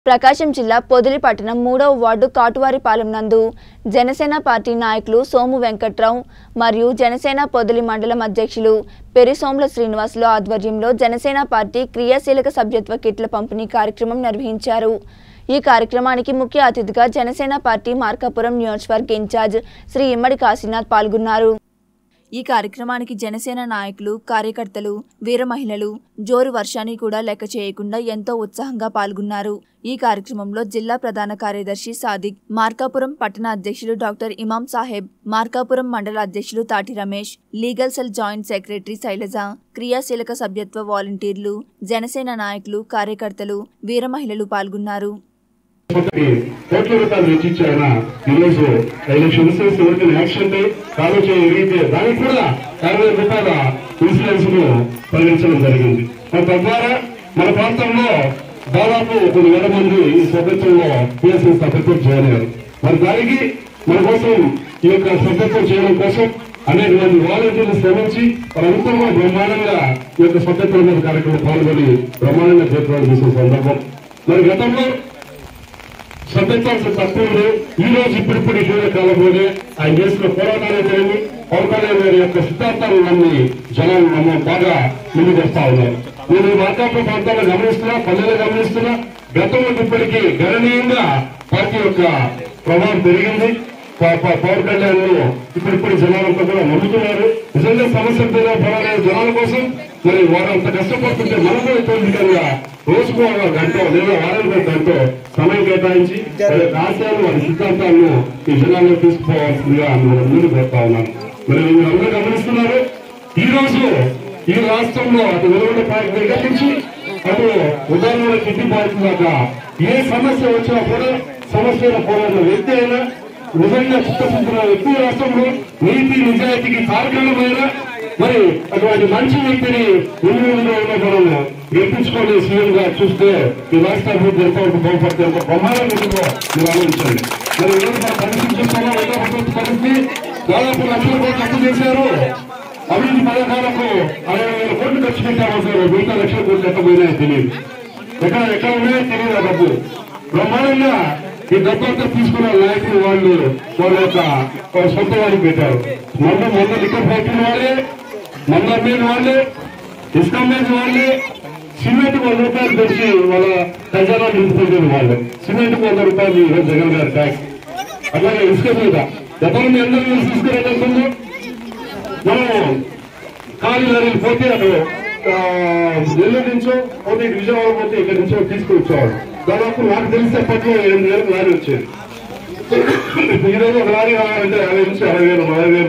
ప్రకాశం జిల్లా పొదిలి పట్టణం మూడవ వార్డు కాటువారిపాలెం నందు జనసేన పార్టీ నాయకులు సోము వెంకట్రావు మరియు జనసేన పొదిలి మండలం అధ్యక్షులు పెరిసోముల శ్రీనివాసులు ఆధ్వర్యంలో జనసేన పార్టీ క్రియాశీలక సభ్యత్వ కిట్ల పంపిణీ కార్యక్రమం నిర్వహించారు ఈ కార్యక్రమానికి ముఖ్య అతిథిగా జనసేన పార్టీ మార్కాపురం నియోజకవర్గ ఇన్ఛార్జ్ శ్రీ ఇమ్మడి కాశీనాథ్ పాల్గొన్నారు ఈ కార్యక్రమానికి జనసేన నాయకులు కార్యకర్తలు వీర మహిళలు జోరు వర్షాన్ని కూడా లెక్క చేయకుండా ఎంతో ఉత్సాహంగా పాల్గొన్నారు ఈ కార్యక్రమంలో జిల్లా ప్రధాన కార్యదర్శి సాదిక్ మార్కాపురం పట్టణ అధ్యక్షులు డాక్టర్ ఇమాం సాహెబ్ మార్కాపురం మండల అధ్యక్షులు Tati Ramesh legal cell joint secretary Sailaja క్రియాశీలక సభ్యత్వ వాలంటీర్లు జనసేన నాయకులు కార్యకర్తలు వీర మహిళలు పాల్గొన్నారు ఒకటి కోట్ల రూపాయలు వెచ్చించి ఆయన ఈరోజు ఎలక్షన్స్ ఎవరికైనా యాక్సిడెంట్ కాలు చేయి విరిగితే దానికి కూడా యాభై వేల రూపాయల ఇన్సూరెన్స్ ను ప్రకటించడం జరిగింది మరి తద్వారా మన ప్రాంతంలో దాదాపు కొన్ని వేల మంది ఈ సభ్యత్వంలో పిఎస్ఎస్ సభ్యత్వం చేయలేరు మరి దానికి మన కోసం ఈ యొక్క సభ్యత్వం చేయడం కోసం అనేక మంది వాలంటీర్లు శ్రమించి వారంతా కూడా బ్రహ్మాండంగా ఈ యొక్క సభ్యత్వం మీద కార్యక్రమం పాల్గొని బ్రహ్మాండంగా చేతులు తీసిన సందర్భం మరి గతంలో సభ్యత్వాలు తక్కువలు ఈ రోజు ఇప్పుడిప్పుడు ఇటీవల కాలంలోనే ఆయన చేసిన పోరాటాలు తెలియదు పవన్ కళ్యాణ్ గారి యొక్క సిద్ధాంతాలు నమ్మి జనం నమ్మ బాగా ముందుకు వస్తా ఉన్నారు నేను ఈ మార్కాపురం ప్రాంతాల్లో గమనిస్తున్నా పల్లెలు గమనిస్తున్నా గతంలో ఇప్పటికీ గణనీయంగా పార్టీ యొక్క ప్రభావం పెరిగింది ప- ప- పవన్ కళ్యాణ్ ను ఇప్పుడిప్పుడు జనాలంతా కూడా నమ్ముతున్నారు నిజంగా సమస్య మీద పోరాడే జనాల కోసం మరి వారు అంత కష్టపడుతుంటే మనం కూడా తొలిగా రోజుకు ఒక గంట లేదా వారానికి ఒక గంట సమయం కేటాయించి వారి యొక్క ఆశయాలు వారి సిద్ధాంతాలను ఈ జిల్లాలో తీసుకుపోవాల్సిందిగా మనం ముందుకు పెడతా ఉన్నాను మరి మీరు అందరూ గమనిస్తున్నారు ఈ రోజు ఈ రాష్ట్రంలో అటు వెలుగుల పార్టీ దగ్గర నుంచి అటు ఉదాహరణ కిడ్నీ పార్టీ దాకా ఏ సమస్య వచ్చినా కూడా సమస్యల పోరాడిన వ్యక్తి అయినా నిజంగా చిత్తశుద్ధిన వ్యక్తి ఈ రాష్ట్రంలో నీతి నిజాయితీకి కారణమైన మరి అటువంటి మంచి వ్యక్తిని ముందు ముందు ఉన్న మనం గెలిపించుకొని సీఎం గా చూస్తే ఈ రాష్ట్ర అభివృద్ధి ఎంతవరకు బాగుపడితే ఎంత ప్రమాదం ఉంటుందో మీరు ఆలోచించండి మరి ఈరోజు మన పరిస్థితి చూస్తామో రెండో ప్రభుత్వ పరిస్థితి దాదాపు లక్షల కోట్లు అప్పు చేశారు అభివృద్ధి పథకాలకు అరవై వేల కోట్లు ఖర్చు పెట్టాము సార్ మిగతా లక్షల కోట్లు ఎక్కడ పోయినాయో తెలియదు ఎక్కడ ఎక్కడ ఉన్నాయో తెలియదు ఆ డబ్బు బ్రహ్మాండంగా ఈ డబ్బంతా తీసుకున్న నాయకులు వాళ్ళు వాళ్ళ యొక్క వాళ్ళ సొంత వాళ్ళకి పెట్టారు మొన్న మొన్న లిక్కర్ ఫ్యాక్టరీ వాళ్ళే మొన్న అమ్మేది వాళ్ళే ఇసుక అమ్మేది వాళ్ళే సిమెంట్ వంద రూపాయలు పెంచి వాళ్ళ ఖజానా నింపుకుంటుంది వాళ్ళు సిమెంట్ వంద రూపాయలు ఈరోజు జగన్ గారి ట్యాక్స్ అట్లాగే ఇసుక మీద గతంలో మీ అందరూ కలిసి తీసుకురావడం మనం ఖాళీ లారీలు పోతే అటు ఆ, నెల్లూరు నుంచో పోతే ఇటు విజయవాడ పోతే ఇక్కడ నుంచో తీసుకొచ్చేవాడు దాదాపు నాకు తెలిసి అప్పట్లో ఎనిమిది వేలకు లారీ వచ్చేది ఇప్పుడు ఈ రోజు ఒక లారీ రావాలంటే యాభై నుంచి అరవై వేలు నలభై వేలు